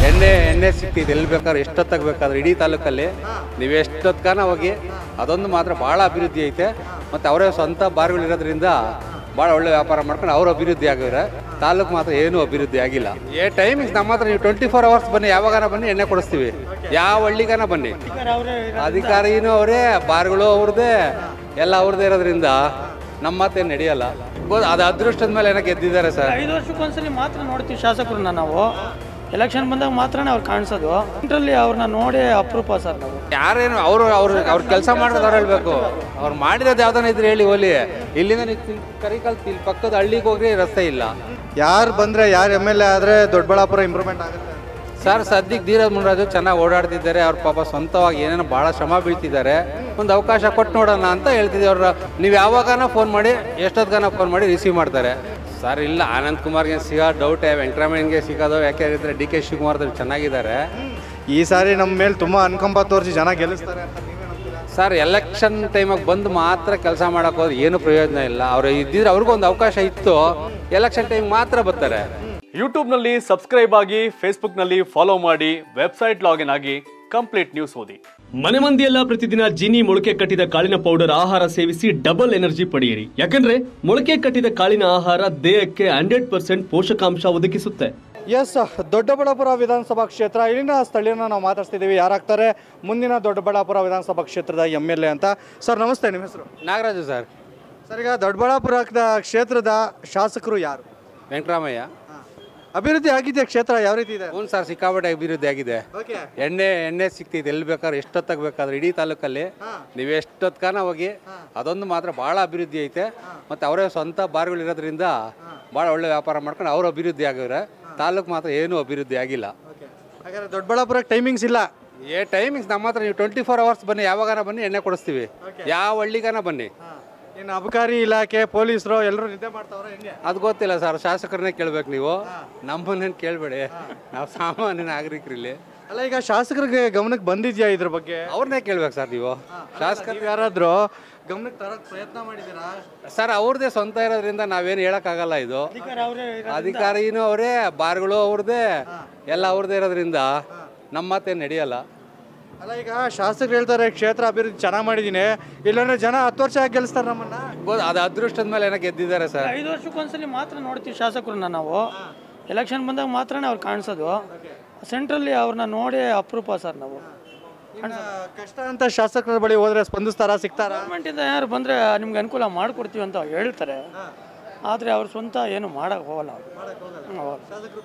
ಎಣ್ಣೆ ಎಣ್ಣೆ ಸಿಗ್ತಿದೆ ಎಲ್ಲಿ ಬೇಕಾದ್ರೆ ಎಷ್ಟೊತ್ತಾಗ ಬೇಕಾದ್ರೆ ಇಡೀ ತಾಲೂಕಲ್ಲಿ ನೀವು ಎಷ್ಟೊತ್ಕಾನ ಹೋಗಿ ಅದೊಂದು ಮಾತ್ರ ಭಾಳ ಅಭಿವೃದ್ಧಿ ಐತೆ ಮತ್ತು ಅವರೇ ಸ್ವಂತ ಬಾರ್ಗಳು ಇರೋದ್ರಿಂದ ಭಾಳ ಒಳ್ಳೆ ವ್ಯಾಪಾರ ಮಾಡ್ಕೊಂಡು ಅವರು ಅಭಿವೃದ್ಧಿ ಆಗಿದ್ರೆ ತಾಲೂಕು ಮಾತ್ರ ಏನೂ ಅಭಿವೃದ್ಧಿ ಆಗಿಲ್ಲ ಏ ಟೈಮಿಂಗ್ಸ್ ನಮ್ಮ ಹತ್ರ ನೀವು ಟ್ವೆಂಟಿ ಫೋರ್ ಅವರ್ಸ್ ಬನ್ನಿ ಯಾವಾಗಾನ ಬನ್ನಿ ಎಣ್ಣೆ ಕೊಡಿಸ್ತೀವಿ ಯಾವ ಹಳ್ಳಿಗಾನ ಬನ್ನಿ ಅಧಿಕಾರಿನೂ ಅವರೇ ಬಾರ್ಗಳು ಅವ್ರದ್ದೇ ಎಲ್ಲ ಅವ್ರದ್ದೇ ಇರೋದ್ರಿಂದ ನಮ್ಮ ಮಾತೇನು ನಡೆಯಲ್ಲ ಗೊ- ಅದು ಅದೃಷ್ಟದ ಮೇಲೆ ಏನೋ ಗೆದ್ದಿದ್ದಾರೆ ಸರ್ ಐದು ವರ್ಷಕ್ಕೊಂದ್ಸಲಿ ಮಾತ್ರ ನೋಡ್ತೀವಿ ಶಾಸಕರನ್ನ ನಾವು ಎಲೆಕ್ಷನ್ ಬಂದಾಗ ಮಾತ್ರನೇ ಅವ್ರು ಕಾಣಿಸೋದು ಇದರಲ್ಲಿ ಅವ್ರನ್ನ ನೋಡಿ ಅಪರೂಪ ಸರ್ ನಾವು ಯಾರೇನು ಅವರು ಅವ್ರು ಅವ್ರ ಕೆಲಸ ಮಾಡೋದು ಅವ್ರು ಹೇಳ್ಬೇಕು ಅವ್ರು ಮಾಡಿರೋದು ಯಾವ್ದಾನ ಇದ್ರೆ ಹೇಳಿ ಹೋಲಿ ಇಲ್ಲಿಂದ ನೀವು ಕರಿಕಲ್ ಇಲ್ಲಿ ಪಕ್ಕದ ಹಳ್ಳಿಗೆ ಹೋಗ್ರಿ ರಸ್ತೆ ಇಲ್ಲ ಯಾರು ಬಂದರೆ ಯಾರು ಎಮ್ ಎಲ್ ಎ ಆದರೆ ದೊಡ್ಡಬಳ್ಳಾಪುರ ಇಂಪ್ರೂವ್ಮೆಂಟ್ ಆಗುತ್ತೆ ಸರ್ ಸದ್ಯಕ್ಕೆ ಧೀರಜ್ ಮುನ್ರಾಜು ಚೆನ್ನಾಗಿ ಓಡಾಡ್ತಿದ್ದಾರೆ ಅವ್ರ ಪಾಪ ಸ್ವಂತವಾಗಿ ಏನೇನೋ ಭಾಳ ಶ್ರಮ ಬೀಳ್ತಿದ್ದಾರೆ ಒಂದು ಅವಕಾಶ ಕೊಟ್ಟು ನೋಡೋಣ ಅಂತ ಹೇಳ್ತಿದ್ದೀವಿ ಅವ್ರ ನೀವು ಯಾವಾಗನ ಫೋನ್ ಮಾಡಿ ಎಷ್ಟೊತ್ತಿಗಾನ ಫೋನ್ ಮಾಡಿ ರಿಸೀವ್ ಮಾಡ್ತಾರೆ ಸರ್ ಇಲ್ಲ ಆನಂದ್ ಕುಮಾರ್ಗೆ ಸಿಗೋ ಡೌಟೇ ವೆಂಕಟರಾಮಯ್ಯನಿಗೆ ಸಿಗೋದು ಯಾಕೆ ಹೇಳಿದ್ರೆ ಡಿ ಕೆ ಶಿವಕುಮಾರ್ ಚೆನ್ನಾಗಿದ್ದಾರೆ ಈ ಸಾರಿ ನಮ್ಮ ಮೇಲೆ ತುಂಬ ಅನುಕಂಪ ತೋರಿಸಿ ಜನ ಗೆಲ್ಲಿಸ್ತಾರೆ ಅಂತ ನೀವೇ ನಂಬ್ತೀರಾ? ಸರ್ ಎಲೆಕ್ಷನ್ ಟೈಮಾಗಿ ಬಂದು ಮಾತ್ರ ಕೆಲಸ ಮಾಡೋಕೆ ಹೋದ್ರೆ ಏನು ಪ್ರಯೋಜನ ಇಲ್ಲ ಅವ್ರು ಇದ್ದಿದ್ರೆ ಅವ್ರಿಗೂ ಒಂದು ಅವಕಾಶ ಇತ್ತು ಎಲೆಕ್ಷನ್ ಟೈಮ್ ಮಾತ್ರ ಬರ್ತಾರೆ ಯೂಟ್ಯೂಬ್ನಲ್ಲಿ ಸಬ್ಸ್ಕ್ರೈಬ್ ಆಗಿ ಫೇಸ್ಬುಕ್ನಲ್ಲಿ ಫಾಲೋ ಮಾಡಿ ವೆಬ್ಸೈಟ್ ಲಾಗಿನ್ ಆಗಿ ಕಂಪ್ಲೀಟ್ ನ್ಯೂಸ್ ಓದಿ ಮನೆ ಮಂದಿಯೆಲ್ಲ ಪ್ರತಿದಿನ ಜೀನಿ ಮೊಳಕೆ ಕಟ್ಟಿದ ಕಾಳಿನ ಪೌಡರ್ ಆಹಾರ ಸೇವಿಸಿ ಡಬಲ್ ಎನರ್ಜಿ ಪಡೆಯಿರಿ ಯಾಕಂದ್ರೆ ಮೊಳಕೆ ಕಟ್ಟಿದ ಕಾಳಿನ ಆಹಾರ ದೇಹಕ್ಕೆ ಹಂಡ್ರೆಡ್ ಪರ್ಸೆಂಟ್ ಪೋಷಕಾಂಶ ಒದಗಿಸುತ್ತೆ ಎಸ್ ದೊಡ್ಡಬಳ್ಳಾಪುರ ವಿಧಾನಸಭಾ ಕ್ಷೇತ್ರ ಇಲ್ಲಿನ ಸ್ಥಳೀಯನ ನಾವು ಮಾತಾಡ್ತಿದ್ದೀವಿ ಯಾರಾಗ್ತಾರೆ ಮುಂದಿನ ದೊಡ್ಡಬಳ್ಳಾಪುರ ವಿಧಾನಸಭಾ ಕ್ಷೇತ್ರದ ಎಮ್ ಎಲ್ ಎ ಅಂತ ಸರ್ ನಮಸ್ತೆ ನಿಮ್ಮ ಹೆಸರು ನಾಗರಾಜು ಸರ್ ಸರ್ ಈಗ ದೊಡ್ಡಬಳ್ಳಾಪುರ ಕ್ಷೇತ್ರದ ಶಾಸಕರು ಯಾರು ವೆಂಕಟರಾಮಯ್ಯ ಅಭಿವೃದ್ಧಿ ಆಗಿದೆ ಕ್ಷೇತ್ರ ಯಾವ ರೀತಿ ಇದೆ ಹ್ಞೂ ಸರ್ ಸಿಕ್ಕಾಪಟ್ಟೆ ಅಭಿವೃದ್ಧಿ ಆಗಿದೆ ಓಕೆ ಎಣ್ಣೆ ಎಣ್ಣೆ ಸಿಗ್ತಿದೆ ಎಲ್ಲಿ ಬೇಕಾದ್ರೆ ಎಷ್ಟೊತ್ತಾಗ ಬೇಕಾದ್ರೆ ಇಡೀ ತಾಲೂಕಲ್ಲಿ ನೀವು ಎಷ್ಟೊತ್ಕಾನ ಹೋಗಿ ಅದೊಂದು ಮಾತ್ರ ಭಾಳ ಅಭಿವೃದ್ಧಿ ಐತೆ ಮತ್ತು ಅವರೇ ಸ್ವಂತ ಬಾರ್ಗಳು ಇರೋದ್ರಿಂದ ಭಾಳ ಒಳ್ಳೆ ವ್ಯಾಪಾರ ಮಾಡ್ಕೊಂಡು ಅವರು ಅಭಿವೃದ್ಧಿ ಆಗಿದ್ರೆ ತಾಲೂಕು ಮಾತ್ರ ಏನೂ ಅಭಿವೃದ್ಧಿ ಆಗಿಲ್ಲ ಹಾಗಾದ್ರೆ ದೊಡ್ಡಬಳ್ಳಾಪುರಕ್ಕೆ ಟೈಮಿಂಗ್ಸ್ ಇಲ್ಲ ಏ ಟೈಮಿಂಗ್ಸ್ ನಮ್ಮ ಹತ್ರ ನೀವು ಟ್ವೆಂಟಿ ಫೋರ್ ಅವರ್ಸ್ ಬನ್ನಿ ಯಾವಾಗಾನ ಬನ್ನಿ ಎಣ್ಣೆ ಕೊಡಿಸ್ತೀವಿ ಯಾವ ಹಳ್ಳಿಗಾನ ಬನ್ನಿ ಇನ್ನು ಅಬಕಾರಿ ಇಲಾಖೆ ಪೊಲೀಸರು ಎಲ್ಲರೂ ನಿದ್ದೆ ಮಾಡ್ತಾವ್ರೆ ಹೆಂಗೆ ಅದು ಗೊತ್ತಿಲ್ಲ ಸರ್ ಶಾಸಕರನ್ನೇ ಕೇಳ್ಬೇಕು ನೀವು ನಮ್ಮನ್ನೇನು ಕೇಳಬೇಡಿ ನಾವು ಸಾಮಾನ್ಯ ನಾಗರಿಕರಿಲ್ಲಿ ಅಲ್ಲ ಈಗ ಶಾಸಕರಿಗೆ ಗಮನಕ್ಕೆ ಬಂದಿದ್ಯಾ ಇದ್ರ ಬಗ್ಗೆ ಅವ್ರನ್ನೇ ಕೇಳ್ಬೇಕು ಸರ್ ನೀವು ಶಾಸಕರು ನೀವು ಯಾರಾದ್ರೂ ಗಮನಕ್ಕೆ ತರಕ್ ಪ್ರಯತ್ನ ಮಾಡಿದ್ದೀರಾ ಸರ್ ಅವ್ರದ್ದೇ ಸ್ವಂತ ಇರೋದ್ರಿಂದ ನಾವೇನು ಹೇಳೋಕ್ಕಾಗಲ್ಲ ಇದು ಅಧಿಕಾರ ಅವರೇ ಅಧಿಕಾರಿನೂ ಅವರೇ ಬಾರ್ಗಳು ಅವ್ರದ್ದೇ ಎಲ್ಲ ಅವ್ರದ್ದೇ ಇರೋದ್ರಿಂದ ನಮ್ಮ ಮಾತೇನು ನಡೆಯಲ್ಲ ಅಲ್ಲ ಈಗ ಶಾಸಕರು ಹೇಳ್ತಾರೆ ಕ್ಷೇತ್ರ ಅಭಿವೃದ್ಧಿ ಚೆನ್ನಾಗಿ ಮಾಡಿದ್ದೀನಿ ಇಲ್ಲಾಂದ್ರೆ ಜನ ಹತ್ತು ವರ್ಷ ಆಗಿ ಗೆಲ್ಲಿಸ್ತಾರೆ ನಮ್ಮನ್ನ ಗೊ- ಅದು ಅದೃಷ್ಟದ ಮೇಲೆ ಏನೋ ಗೆದ್ದಿದ್ದಾರೆ ಸರ್ ಐದು ವರ್ಷಕ್ಕೊಂದ್ಸಲಿ ಮಾತ್ರ ನೋಡ್ತೀವಿ ಶಾಸಕರನ್ನ ನಾವು ಎಲೆಕ್ಷನ್ ಬಂದಾಗ ಮಾತ್ರನೇ ಅವ್ರು ಕಾಣಿಸೋದು ಸೆಂಟ್ರಲ್ಲಿ ಅವ್ರನ್ನ ನೋಡಿ ಅಪರೂಪ ಸರ್ ನಾವು ಇನ್ನು ಕಷ್ಟ ಅಂತ ಶಾಸಕರ ಬಳಿ ಹೋದ್ರೆ ಸ್ಪಂದಿಸ್ತಾರಾ ಸಿಗ್ತಾರಾ ಗೌರ್ಮೆಂಟಿಂದ ಯಾರು ಬಂದರೆ ನಿಮ್ಗೆ ಅನುಕೂಲ ಮಾಡಿಕೊಡ್ತೀವಿ ಅಂತ ಹೇಳ್ತಾರೆ ಆದರೆ ಅವ್ರು ಸ್ವಂತ ಏನು ಮಾಡೋಕ್ಕೆ ಹೋಗಲ್ಲ ಅವ್ರು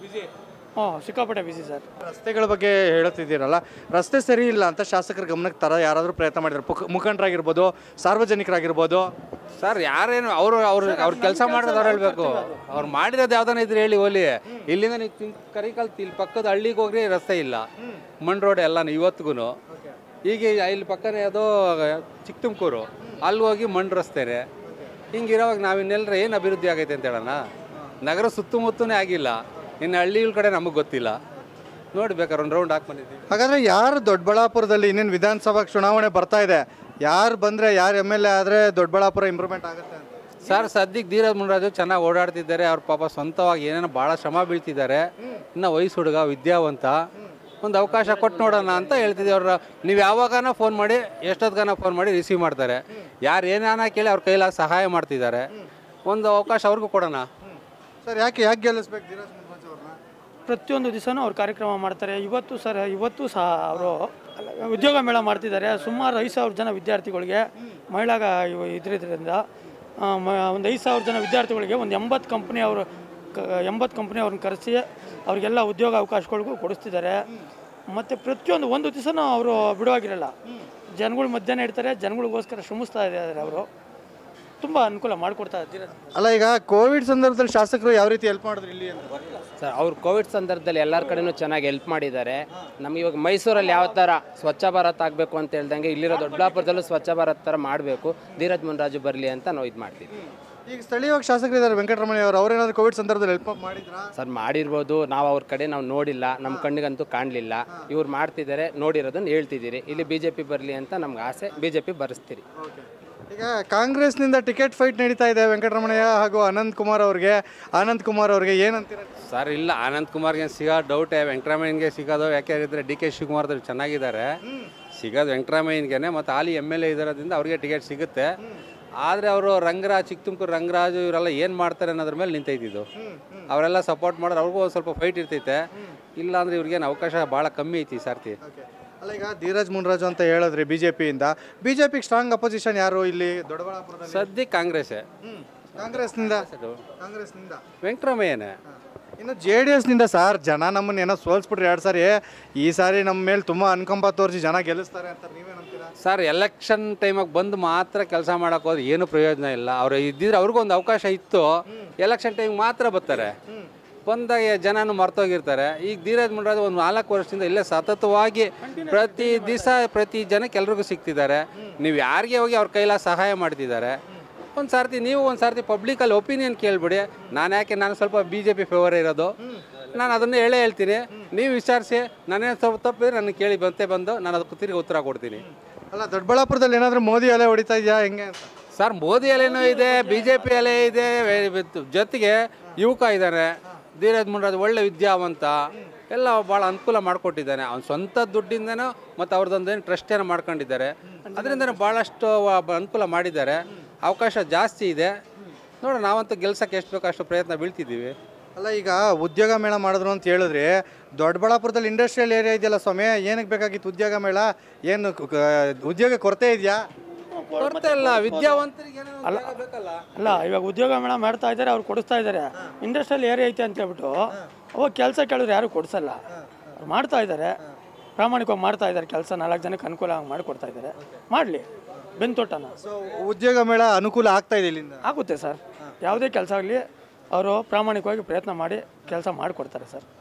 ಹ್ಞೂ ಸಿಕ್ಕಾಪಟ್ಟೆ ಬಿಸಿ ಸರ್ ರಸ್ತೆಗಳ ಬಗ್ಗೆ ಹೇಳುತ್ತಿದ್ದೀರಲ್ಲ ರಸ್ತೆ ಸರಿ ಇಲ್ಲ ಅಂತ ಶಾಸಕರ ಗಮನಕ್ಕೆ ತರ ಯಾರಾದರೂ ಪ್ರಯತ್ನ ಮಾಡಿದ್ರು ಪುಕ್- ಮುಖಂಡರಾಗಿರ್ಬೋದು ಸಾರ್ವಜನಿಕರಾಗಿರ್ಬೋದು ಸರ್ ಯಾರೇನು ಅವರು ಅವ್ರು ಅವ್ರ ಕೆಲಸ ಮಾಡೋದು ಅವ್ರು ಹೇಳ್ಬೇಕು ಅವ್ರು ಮಾಡಿರೋದು ಯಾವ್ದಾನ ಇದ್ರೆ ಹೇಳಿ ಹೋಲಿ ಇಲ್ಲಿಂದ ನೀವು ತಿನ್- ಕರಿಕಲ್ ಇಲ್ಲಿ ಪಕ್ಕದ ಹಳ್ಳಿಗೆ ಹೋಗ್ರಿ ರಸ್ತೆ ಇಲ್ಲ ಮಣ್ ರೋಡ್ ಎಲ್ಲಾನು ಇವತ್ತಿಗೂ ಈಗ ಇಲ್ಲಿ ಪಕ್ಕನೇ ಯಾವುದೋ ಚಿಕ್ಕ ತುಮಕೂರು ಅಲ್ಲಿ ಹೋಗಿ ಮಣ್ಣು ರಸ್ತೆನೆ ಹಿಂಗಿರೋವಾಗ ನಾವು ಇನ್ನೆಲ್ಲರ ಏನು ಅಭಿವೃದ್ಧಿ ಆಗೈತೆ ಅಂತ ಹೇಳೋಣ ನಗರ ಸುತ್ತಮುತ್ತನೇ ಆಗಿಲ್ಲ ಇನ್ನು ಹಳ್ಳಿಗಳ ಕಡೆ ನಮಗೆ ಗೊತ್ತಿಲ್ಲ ನೋಡಿ ಬೇಕಾದ್ರೆ ಒಂದು ರೌಂಡ್ ಹಾಕಿ ಬಂದಿದ್ದೀವಿ ಹಾಗಾದ್ರೆ ಯಾರು ದೊಡ್ಡಬಳ್ಳಾಪುರದಲ್ಲಿ ಇನ್ನೇನು ವಿಧಾನಸಭಾ ಚುನಾವಣೆ ಬರ್ತಾ ಇದೆ ಯಾರು ಬಂದ್ರೆ ಯಾರು ಎಮ್ ಎಲ್ ಎ ಆದರೆ ದೊಡ್ಡಬಳ್ಳಾಪುರ ಇಂಪ್ರೂವ್ಮೆಂಟ್ ಆಗುತ್ತೆ ಅಂತ ಸರ್ ಸದ್ಯಕ್ಕೆ ಧೀರಜ್ ಮುನ್ರಾಜು ಚೆನ್ನಾಗಿ ಓಡಾಡ್ತಿದ್ದಾರೆ ಅವ್ರ ಪಾಪ ಸ್ವಂತವಾಗಿ ಏನೇನೋ ಭಾಳ ಶ್ರಮ ಬೀಳ್ತಿದ್ದಾರೆ ಇನ್ನು ವಯಸ್ಸು ಹುಡುಗ ವಿದ್ಯಾವಂತ ಒಂದು ಅವಕಾಶ ಕೊಟ್ಟು ನೋಡೋಣ ಅಂತ ಹೇಳ್ತಿದ್ದೀವಿ ಅವ್ರ ನೀವು ಯಾವಾಗಾನ ಫೋನ್ ಮಾಡಿ ಎಷ್ಟೊತ್ತಿಗಾನ ಫೋನ್ ಮಾಡಿ ರಿಸೀವ್ ಮಾಡ್ತಾರೆ ಯಾರು ಏನಾನ ಕೇಳಿ ಅವ್ರ ಕೈಲಾಗ ಸಹಾಯ ಮಾಡ್ತಿದ್ದಾರೆ ಒಂದು ಅವಕಾಶ ಅವ್ರಿಗೂ ಕೊಡೋಣ ಸರ್ ಯಾಕೆ ಯಾಕೆ ಗೆಲ್ಲಿಸ್ಬೇಕು ಧೀರಜ್ ಮುನ್ರಾಜ್ ಅವ್ರನ್ನ ಪ್ರತಿಯೊಂದು ದಿವಸನೂ ಅವ್ರು ಕಾರ್ಯಕ್ರಮ ಮಾಡ್ತಾರೆ ಇವತ್ತು ಸರ್ ಇವತ್ತು ಸಹ ಅವರು ಉದ್ಯೋಗ ಮೇಳ ಮಾಡ್ತಿದ್ದಾರೆ ಸುಮಾರು ಐದು ಸಾವಿರ ಜನ ವಿದ್ಯಾರ್ಥಿಗಳಿಗೆ ಮಹಿಳಾಗ ಇವ- ಇದ್ರಿದ್ರಿಂದ ಆ, ಮ- ಒಂದು ಐದು ಸಾವಿರ ಜನ ವಿದ್ಯಾರ್ಥಿಗಳಿಗೆ ಒಂದು ಎಂಬತ್ತು ಕಂಪ್ನಿ ಅವರು ಕ ಎಂಬತ್ತು ಕಂಪ್ನಿ ಅವ್ರನ್ನ ಕರೆಸಿ ಅವರಿಗೆಲ್ಲ ಉದ್ಯೋಗ ಅವಕಾಶಗಳಿಗೂ ಕೊಡಿಸ್ತಿದ್ದಾರೆ ಮತ್ತು ಪ್ರತಿಯೊಂದು ಒಂದು ದಿವಸನೂ ಅವರು ಬಿಡುವಾಗಿರಲ್ಲ ಜನಗಳು ಮಧ್ಯಾಹ್ನ ಇಡ್ತಾರೆ ಜನಗಳಿಗೋಸ್ಕರ ಶ್ರಮಿಸ್ತಾ ಇದ್ದಾರೆ ಅವರು ತುಂಬ ಅನುಕೂಲ ಮಾಡಿಕೊಡ್ತಾ ಇದ್ದಾರೆ ಅಲ್ಲ ಈಗ ಕೋವಿಡ್ ಸಂದರ್ಭದಲ್ಲಿ ಶಾಸಕರು ಯಾವ ರೀತಿ ಹೆಲ್ಪ್ ಮಾಡಿದ್ರು ಇಲ್ಲಿ ಅಂತ ಸರ್ ಅವ್ರು ಕೋವಿಡ್ ಸಂದರ್ಭದಲ್ಲಿ ಎಲ್ಲರ ಕಡೆನೂ ಚೆನ್ನಾಗಿ ಹೆಲ್ಪ್ ಮಾಡಿದ್ದಾರೆ ನಮ್ಗೆ ಇವಾಗ ಮೈಸೂರಲ್ಲಿ ಯಾವ ಥರ ಸ್ವಚ್ಛ ಭಾರತ್ ಆಗಬೇಕು ಅಂತ ಹೇಳ್ದಂಗೆ ಇಲ್ಲಿರೋ ದೊಡ್ಡಬಳ್ಳಾಪುರದಲ್ಲೂ ಸ್ವಚ್ಛ ಭಾರತ್ ಥರ ಮಾಡಬೇಕು ಧೀರಜ್ ಮುನ್ರಾಜು ಬರಲಿ ಅಂತ ನಾವು ಇದು ಮಾಡ್ತೀವಿ ಈಗ ಸ್ಥಳೀಯವಾಗಿ ಶಾಸಕರು ಇದ್ದಾರೆ ವೆಂಕಟರಮಣಿ ಅವರು ಅವ್ರೇನಾದ್ರು ಕೋವಿಡ್ ಸಂದರ್ಭದಲ್ಲಿ ಹೆಲ್ಪ್ ಮಾಡಿದ್ರಾ ಸರ್ ಮಾಡಿರ್ಬೋದು ನಾವು ಅವ್ರ ಕಡೆ ನಾವು ನೋಡಿಲ್ಲ ನಮ್ಮ ಕಣ್ಣಿಗಂತೂ ಕಾಣಲಿಲ್ಲ ಇವ್ರು ಮಾಡ್ತಿದ್ದಾರೆ ನೋಡಿರೋದನ್ನ ಹೇಳ್ತಿದ್ದೀರಿ ಇಲ್ಲಿ ಬಿ ಜೆ ಪಿ ಬರಲಿ ಅಂತ ನಮ್ಗೆ ಆಸೆ ಬಿ ಜೆ ಪಿ ಬರೆಸ್ತೀರಿ ಈಗ ಕಾಂಗ್ರೆಸ್ನಿಂದ ಟಿಕೆಟ್ ಫೈಟ್ ನಡೀತಾ ಇದೆ ವೆಂಕಟರಮಣಯ್ಯ ಹಾಗೂ ಅನಂತ್ ಕುಮಾರ್ ಅವ್ರಿಗೆ ಆನಂದ್ ಕುಮಾರ್ ಅವ್ರಿಗೆ ಏನಂತೀರ ಸರ್ ಇಲ್ಲ ಆನಂದ್ ಕುಮಾರ್ಗೆ ಸಿಗೋ ಡೌಟೇ ವೆಂಕಟರಾಮಯ್ಯನಿಗೆ ಸಿಗೋದು ಯಾಕೆ ಹೇಳಿದ್ರೆ ಡಿ ಕೆ ಶಿವಕುಮಾರ್ದವ್ರು ಚೆನ್ನಾಗಿದ್ದಾರೆ ಸಿಗೋದು ವೆಂಕಟರಾಮಯ್ಯನಿಗೆ ಮತ್ತು ಹಾಲಿ ಎಮ್ ಎಲ್ ಎ ಇರೋದ್ರಿಂದ ಅವ್ರಿಗೆ ಟಿಕೆಟ್ ಸಿಗುತ್ತೆ ಆದರೆ ಅವರು ರಂಗರಾಜ್ ಚಿಕ್ಕ ತುಮಕೂರು ರಂಗರಾಜು ಇವರೆಲ್ಲ ಏನು ಮಾಡ್ತಾರೆ ಅನ್ನೋದ್ರ ಮೇಲೆ ನಿಂತೈತಿದ್ದು ಅವರೆಲ್ಲ ಸಪೋರ್ಟ್ ಮಾಡೋರು ಅವ್ರಿಗೂ ಒಂದು ಸ್ವಲ್ಪ ಫೈಟ್ ಇರ್ತೈತೆ ಇಲ್ಲ ಅಂದ್ರೆ ಇವ್ರಿಗೇನು ಅವಕಾಶ ಭಾಳ ಕಮ್ಮಿ ಐತಿ ಈ ಸರ್ತಿ ಅಲ್ಲ ಈಗ ಧೀರಜ್ ಮುನ್ರಾಜು ಅಂತ ಹೇಳಿದ್ರಿ ಬಿ ಜೆ ಪಿಯಿಂದ ಬಿ ಜೆ ಪಿಗೆ ಸ್ಟ್ರಾಂಗ್ ಅಪೋಸಿಷನ್ ಯಾರು ಇಲ್ಲಿ ದೊಡ್ಡಬಳ್ಳಾಪುರದಲ್ಲಿ ಸದ್ಯಕ್ಕೆ ಕಾಂಗ್ರೆಸ್ಸೇ ಕಾಂಗ್ರೆಸ್ನಿಂದ ಕಾಂಗ್ರೆಸ್ನಿಂದ ವೆಂಕಟರಾಮಯ್ಯನೇ ಇನ್ನು ಜೆ ಡಿ ಎಸ್ನಿಂದ ಸರ್ ಜನ ನಮ್ಮನ್ನ ಏನೋ ಸೋಲ್ಸ್ಬಿಟ್ರಿ ಎರಡು ಸಾರಿ ಈ ಸಾರಿ ನಮ್ಮ ಮೇಲೆ ತುಂಬ ಅನುಕಂಪ ತೋರಿಸಿ ಜನ ಗೆಲ್ಲಿಸ್ತಾರೆ ಅಂತ ನೀವೇನಂತೀರಾ ಸರ್ ಎಲೆಕ್ಷನ್ ಟೈಮಾಗ ಬಂದು ಮಾತ್ರ ಕೆಲಸ ಮಾಡೋಕೆ ಹೋದ್ರೆ ಏನು ಪ್ರಯೋಜನ ಇಲ್ಲ ಅವ್ರು ಇದ್ದಿದ್ರೆ ಅವ್ರಿಗೂ ಒಂದು ಅವಕಾಶ ಇತ್ತು ಎಲೆಕ್ಷನ್ ಟೈಮ್ ಮಾತ್ರ ಬರ್ತಾರೆ ಬಂದಾಗ ಜನನು ಮರ್ತೋಗಿರ್ತಾರೆ ಈಗ ಧೀರಜ್ ಮುನ್ರಾಜ್ ಒಂದು ನಾಲ್ಕು ವರ್ಷದಿಂದ ಇಲ್ಲೇ ಸತತವಾಗಿ ಪ್ರತಿ ದಿವಸ ಪ್ರತಿ ಜನಕ್ಕೆ ಎಲ್ರಿಗೂ ಸಿಗ್ತಿದ್ದಾರೆ ನೀವು ಯಾರಿಗೆ ಹೋಗಿ ಅವ್ರ ಕೈಲ ಸಹಾಯ ಮಾಡ್ತಿದ್ದಾರೆ ಒಂದು ಸರ್ತಿ ನೀವು ಒಂದು ಸರ್ತಿ ಪಬ್ಲಿಕಲ್ಲಿ ಒಪಿನಿಯನ್ ಕೇಳ್ಬಿಡಿ ನಾನು ಯಾಕೆ ನಾನು ಸ್ವಲ್ಪ ಬಿ ಜೆ ಪಿ ಫೇವರ್ ಇರೋದು ನಾನು ಅದನ್ನು ಹೇಳೇ ಹೇಳ್ತೀನಿ ನೀವು ವಿಚಾರಿಸಿ ನಾನೇನು ಸ್ವಲ್ಪ ತಪ್ಪಿದ್ರೆ ನನಗೆ ಕೇಳಿ ಬಂತೆ ಬಂದು ನಾನು ಅದಕ್ಕೆ ತಿರುಗಿ ಉತ್ತರ ಕೊಡ್ತೀನಿ ಅಲ್ಲ ದೊಡ್ಡಬಳ್ಳಾಪುರದಲ್ಲಿ ಏನಾದರೂ ಮೋದಿ ಅಲೆ ಹೊಡಿತಾ ಇದೆಯಾ ಹೆಂಗೆ ಅಂತ ಸರ್ ಮೋದಿ ಅಲೆನೂ ಇದೆ ಬಿ ಜೆ ಪಿ ಅಲೆ ಇದೆ ವೆ- ವಿತ್- ಜೊತೆಗೆ ಯುವಕ ಇದ್ದಾನೆ ಧೀರಜ್ ಮುನ್ರಾಜ್ ಒಳ್ಳೆ ವಿದ್ಯಾವಂತ ಎಲ್ಲ ಭಾಳ ಅನುಕೂಲ ಮಾಡಿಕೊಟ್ಟಿದ್ದಾನೆ ಅವ್ನ ಸ್ವಂತ ದುಡ್ಡಿಂದನೂ ಮತ್ತು ಅವ್ರದ್ದೊಂದೇನು ಟ್ರಸ್ಟ್ ಏನೋ ಮಾಡ್ಕೊಂಡಿದ್ದಾರೆ ಅದರಿಂದನೂ ಭಾಳಷ್ಟು ವ- ಬ- ಅನುಕೂಲ ಮಾಡಿದ್ದಾರೆ ಅವಕಾಶ ಜಾಸ್ತಿ ಇದೆ ನೋಡೋಣ ನಾವಂತೂ ಗೆಲ್ಸಕ್ಕೆ ಎಷ್ಟು ಬೇಕೋ ಅಷ್ಟು ಪ್ರಯತ್ನ ಬೀಳ್ತಿದ್ದೀವಿ ಅಲ್ಲ ಈಗ ಉದ್ಯೋಗ ಮೇಳ ಮಾಡಿದ್ರು ಅಂತ ಹೇಳಿದ್ರಿ ದೊಡ್ಡಬಳ್ಳಾಪುರದಲ್ಲಿ ಇಂಡಸ್ಟ್ರಿಯಲ್ ಏರಿಯಾ ಇದೆಯಲ್ಲ ಸ್ವಾಮಿ ಏನಕ್ಕೆ ಬೇಕಾಗಿತ್ತು ಉದ್ಯೋಗ ಮೇಳ ಏನು ಕ- ಕ- ಉದ್ಯೋಗ ಕೊರತೆ ಇದೆಯಾ ಕೊರತೆ ಇಲ್ಲ ವಿದ್ಯಾವಂತರಿಗೆ ಏನೋ ಒಂದು ಜಾಗ ಬೇಕಲ್ಲ ಅಲ್ಲ ಇವಾಗ ಉದ್ಯೋಗ ಮೇಳ ಮಾಡ್ತಾ ಇದ್ದಾರೆ ಅವ್ರು ಕೊಡಿಸ್ತಾ ಇದ್ದಾರೆ ಇಂಡಸ್ಟ್ರಿಯಲ್ ಏರಿಯಾ ಐತೆ ಅಂತ ಹೇಳ್ಬಿಟ್ಟು ಅವಾಗ ಕೆಲಸ ಕೇಳಿದ್ರೆ ಯಾರು ಕೊಡಿಸಲ್ಲ ಅವ್ರು ಮಾಡ್ತಾ ಇದ್ದಾರೆ ಪ್ರಾಮಾಣಿಕವಾಗಿ ಮಾಡ್ತಾ ಇದ್ದಾರೆ ಕೆಲಸ ನಾಲ್ಕು ಜನಕ್ಕೆ ಅನುಕೂಲ ಆಗಿ ಮಾಡಿಕೊಡ್ತಾ ಇದ್ದಾರೆ ಮಾಡಲಿ ಬೆಂತೋಟನ ಸೊ ಉದ್ಯೋಗ ಮೇಳ ಅನುಕೂಲ ಆಗ್ತಾ ಇದೆ ಇಲ್ಲಿಂದ ಆಗುತ್ತೆ ಸರ್ ಯಾವುದೇ ಕೆಲಸ ಆಗಲಿ ಅವರು ಪ್ರಾಮಾಣಿಕವಾಗಿ ಪ್ರಯತ್ನ ಮಾಡಿ ಕೆಲಸ ಮಾಡಿಕೊಡ್ತಾರೆ ಸರ್